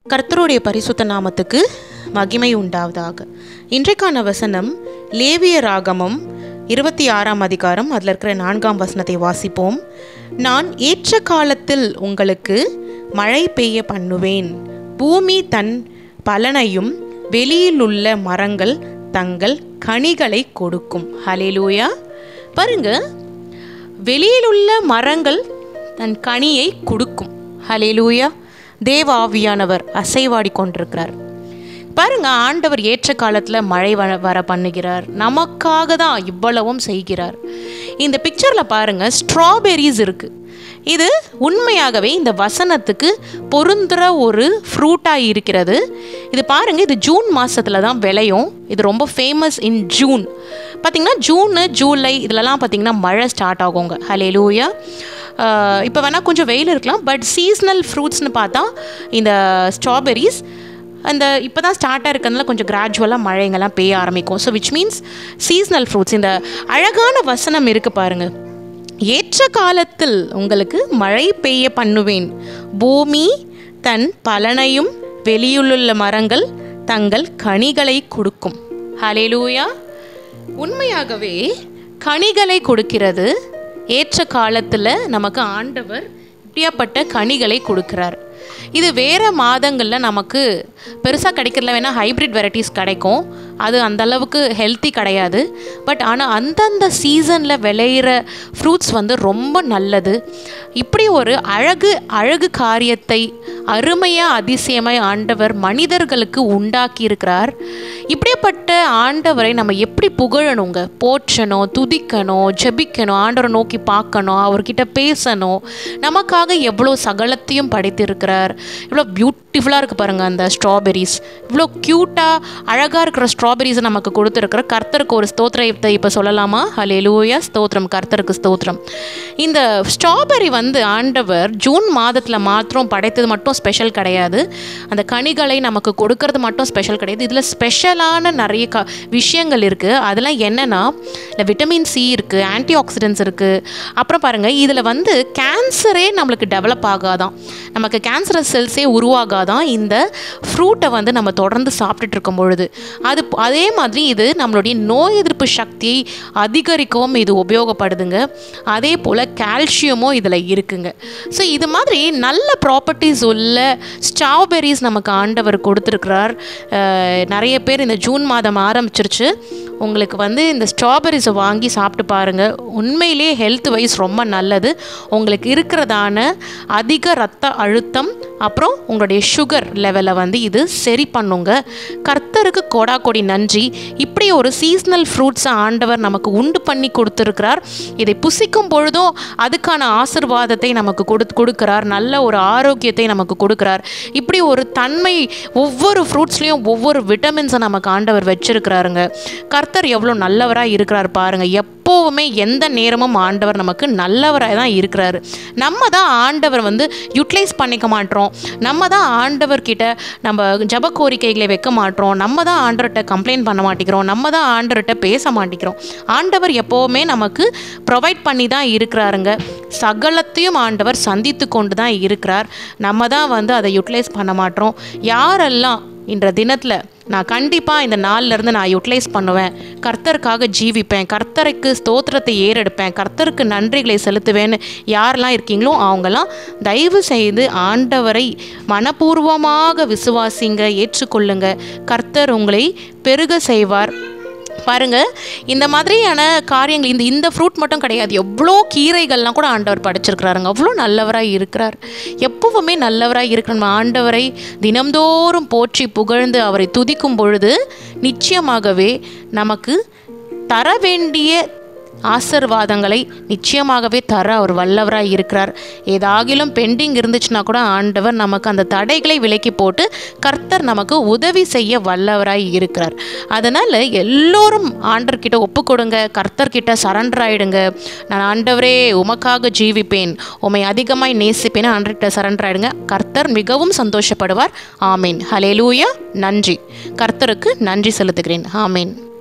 கர்த்தருடைய பரிசுத்த நாமத்துக்கு மகிமை உண்டாவதாக இன்றைக்கான வசனம் லேவிய ராகமம் இருபத்தி ஆறாம் அதிகாரம் அதில் இருக்கிற நான்காம் வசனத்தை வாசிப்போம் நான் ஏற்ற காலத்தில் உங்களுக்கு மழை பெய்ய பண்ணுவேன் பூமி தன் பலனையும் வெளியிலுள்ள மரங்கள் தங்கள் கனிகளை கொடுக்கும் ஹலேலூயா பாருங்க வெளியிலுள்ள மரங்கள் தன் கனியை கொடுக்கும் ஹலேலூயா தேவ ஆவியானவர் அசைவாடி கொண்டிருக்கிறார் பாருங்க ஆண்டவர் ஏற்ற காலத்தில் மழை வர வர பண்ணுகிறார் நமக்காக தான் இவ்வளவும் செய்கிறார் இந்த பிக்சரில் பாருங்க ஸ்ட்ராபெரிஸ் இருக்கு இது உண்மையாகவே இந்த வசனத்துக்கு பொருந்துற ஒரு ஃப்ரூட்டாக இருக்கிறது இது பாருங்க இது ஜூன் மாதத்தில் தான் விளையும் இது ரொம்ப ஃபேமஸ் இன் ஜூன் பார்த்தீங்கன்னா ஜூனு ஜூலை இதிலலாம் பார்த்தீங்கன்னா மழை ஸ்டார்ட் ஆகுங்க ஹலே லூயா இப்போ வேணால் கொஞ்சம் வெயில் இருக்கலாம் பட் சீஸ்னல் ஃப்ரூட்ஸ்னு பார்த்தா இந்த ஸ்ட்ராபெரிஸ் அந்த இப்போ தான் ஸ்டார்ட்டாக இருக்கிறதுனால கொஞ்சம் கிராஜுவலாக மழைங்கெல்லாம் பெய்ய ஆரம்பிக்கும் so which means seasonal fruits இந்த அழகான வசனம் இருக்குது பாருங்கள் ஏற்ற காலத்தில் உங்களுக்கு மழை பெய்ய பண்ணுவேன் பூமி தன் பலனையும் வெளியுள்ள மரங்கள் தங்கள் கனிகளை கொடுக்கும் ஹலேலூயா உண்மையாகவே கனிகளை கொடுக்கிறது ஏற்ற காலத்தில் நமக்கு ஆண்டவர் இப்படியாப்பட்ட கனிகளை கொடுக்கிறார் இது வேறு மாதங்களில் நமக்கு பெருசாக கிடைக்கிறதுல வேணால் ஹைப்ரிட் வெரைட்டிஸ் கிடைக்கும் அது அந்த அளவுக்கு ஹெல்த்தி கிடையாது பட் ஆனால் அந்தந்த சீசனில் விளையிற ஃப்ரூட்ஸ் வந்து ரொம்ப நல்லது இப்படி ஒரு அழகு அழகு காரியத்தை அருமையாக அதிசயமாய் ஆண்டவர் மனிதர்களுக்கு உண்டாக்கி இருக்கிறார் இப்படிப்பட்ட ஆண்டவரை நம்ம எப்படி புகழணுங்க போற்றணும் துதிக்கணும் ஜெபிக்கணும் ஆண்டவரை நோக்கி பார்க்கணும் அவர்கிட்ட பேசணும் நமக்காக எவ்வளோ சகலத்தையும் படைத்திருக்கிறார் இவ்வளோ பியூட்டிஃபுல்லாக இருக்குது பாருங்கள் அந்த ஸ்ட்ராபெரிஸ் இவ்வளோ க்யூட்டாக அழகாக இருக்கிற ஸ்ட்ராபெரிஸை நமக்கு கொடுத்துருக்குற கர்த்தருக்கு ஒரு ஸ்தோத்திரத்தை இப்போ சொல்லலாமா ஹலே லூயா ஸ்தோத்திரம் கர்த்தருக்கு ஸ்தோத்திரம் இந்த ஸ்ட்ராபெரி வந்து ஆண்டவர் ஜூன் மாதத்தில் மாத்திரம் படைத்தது மட்டும் ஸ்பெஷல் கிடையாது அந்த கனிகளை நமக்கு கொடுக்கறது மட்டும் ஸ்பெஷல் கிடையாது இதில் ஸ்பெஷலான நிறைய க விஷயங்கள் இருக்குது அதெல்லாம் என்னென்னா இல்லை விட்டமின் சி இருக்குது ஆன்டி ஆக்சிடென்ட்ஸ் இருக்குது அப்புறம் பாருங்கள் இதில் வந்து கேன்சரே நம்மளுக்கு டெவலப் ஆகாதான் நமக்கு கேன்சரஸ் செல்ஸே உருவாகாதான் இந்த ஃப்ரூட்டை வந்து நம்ம தொடர்ந்து சாப்பிட்டுட்டு இருக்கும் பொழுது அது அதே மாதிரி இது நம்மளுடைய நோய் எதிர்ப்பு சக்தியை அதிகரிக்கவும் இது உபயோகப்படுதுங்க அதே போல் கால்சியமும் இதில் இருக்குங்க ஸோ இது மாதிரி நல்ல ப்ராப்பர்ட்டிஸ் உள்ள ஸ்ட்ராபெரிஸ் நமக்கு ஆண்டவர் கொடுத்துருக்கிறார் நிறைய பேர் இந்த ஜூன் மாதம் ஆரம்பிச்சிருச்சு உங்களுக்கு வந்து இந்த ஸ்ட்ராபெரிஸை வாங்கி சாப்பிட்டு பாருங்கள் உண்மையிலே ஹெல்த் வைஸ் ரொம்ப நல்லது உங்களுக்கு இருக்கிறதான அதிக ரத்த அழுத்தம் அப்புறம் உங்களுடைய சுகர் லெவலை வந்து இது சரி பண்ணுங்க கர்த்தருக்கு கோடா கொடி நன்றி இப்படி ஒரு சீஸ்னல் ஃப்ரூட்ஸை ஆண்டவர் நமக்கு உண்டு பண்ணி கொடுத்துருக்கிறார் இதை புசிக்கும் பொழுதும் அதுக்கான ஆசிர்வாதத்தை நமக்கு கொடு கொடுக்கிறார் நல்ல ஒரு ஆரோக்கியத்தை நமக்கு கொடுக்கிறார் இப்படி ஒரு தன்மை ஒவ்வொரு ஃப்ரூட்ஸ்லேயும் ஒவ்வொரு விட்டமின்ஸை நமக்கு ஆண்டவர் வச்சிருக்கிறாருங்க கர்த்தர் எவ்வளோ நல்லவராக இருக்கிறார் பாருங்கள் எப்போவுமே எந்த நேரமும் ஆண்டவர் நமக்கு நல்லவராக தான் இருக்கிறாரு நம்ம தான் ஆண்டவர் வந்து யூட்டிலைஸ் பண்ணிக்க மாட்டோம் நம்ம தான் ஆண்டவர்கிட்ட நம்ம ஜப கோரிக்கைகளை வைக்க மாட்டோம் நம்ம தான் ஆண்டவர்கிட்ட கம்ப்ளைண்ட் பண்ண மாட்டேங்கிறோம் நம்ம தான் ஆண்டவர்கிட்ட பேச மாட்டேங்கிறோம் ஆண்டவர் எப்போவுமே நமக்கு ப்ரொவைட் பண்ணி தான் இருக்கிறாருங்க சகலத்தையும் ஆண்டவர் சந்தித்து கொண்டு தான் இருக்கிறார் நம்ம தான் வந்து அதை யூட்டிலைஸ் பண்ண மாட்டோம் யாரெல்லாம் இன்ற தினத்தில் நான் கண்டிப்பாக இந்த நாள்லேருந்து நான் யூட்டிலைஸ் பண்ணுவேன் கர்த்தருக்காக ஜீவிப்பேன் கர்த்தருக்கு ஸ்தோத்திரத்தை ஏறெடுப்பேன் கர்த்தருக்கு நன்றிகளை செலுத்துவேன்னு யாரெல்லாம் இருக்கீங்களோ அவங்கெல்லாம் தயவு செய்து ஆண்டவரை மனப்பூர்வமாக விசுவாசிங்க ஏற்றுக்கொள்ளுங்க கர்த்தர் உங்களை பெருக செய்வார் பாருங்க இந்த மாதிரியான காரியங்கள் இந்த இந்த ஃப்ரூட் மட்டும் கிடையாது எவ்வளோ கீரைகள்லாம் கூட ஆண்டவர் படைச்சிருக்கிறாருங்க அவ்வளோ நல்லவராக இருக்கிறார் எப்பவுமே நல்லவராக இருக்கிற நம்ம ஆண்டவரை தினம்தோறும் போற்றி புகழ்ந்து அவரை துதிக்கும் பொழுது நிச்சயமாகவே நமக்கு தர வேண்டிய ஆசிர்வாதங்களை நிச்சயமாகவே தர அவர் வல்லவராக இருக்கிறார் ஏதாகிலும் பெண்டிங் இருந்துச்சுன்னா கூட ஆண்டவர் நமக்கு அந்த தடைகளை விலக்கி போட்டு கர்த்தர் நமக்கு உதவி செய்ய வல்லவராய் இருக்கிறார் அதனால் எல்லோரும் ஆண்டர்கிட்ட ஒப்பு கொடுங்க கர்த்தர்கிட்ட சரண்டர் ஆயிடுங்க நான் ஆண்டவரே உமக்காக ஜீவிப்பேன் உமை அதிகமாய் நேசிப்பேன் ஆண்டர்கிட்ட சரண்டர் ஆயிடுங்க கர்த்தர் மிகவும் சந்தோஷப்படுவார் ஆமீன் ஹலேலூயா நன்றி கர்த்தருக்கு நன்றி செலுத்துகிறேன் ஆமீன்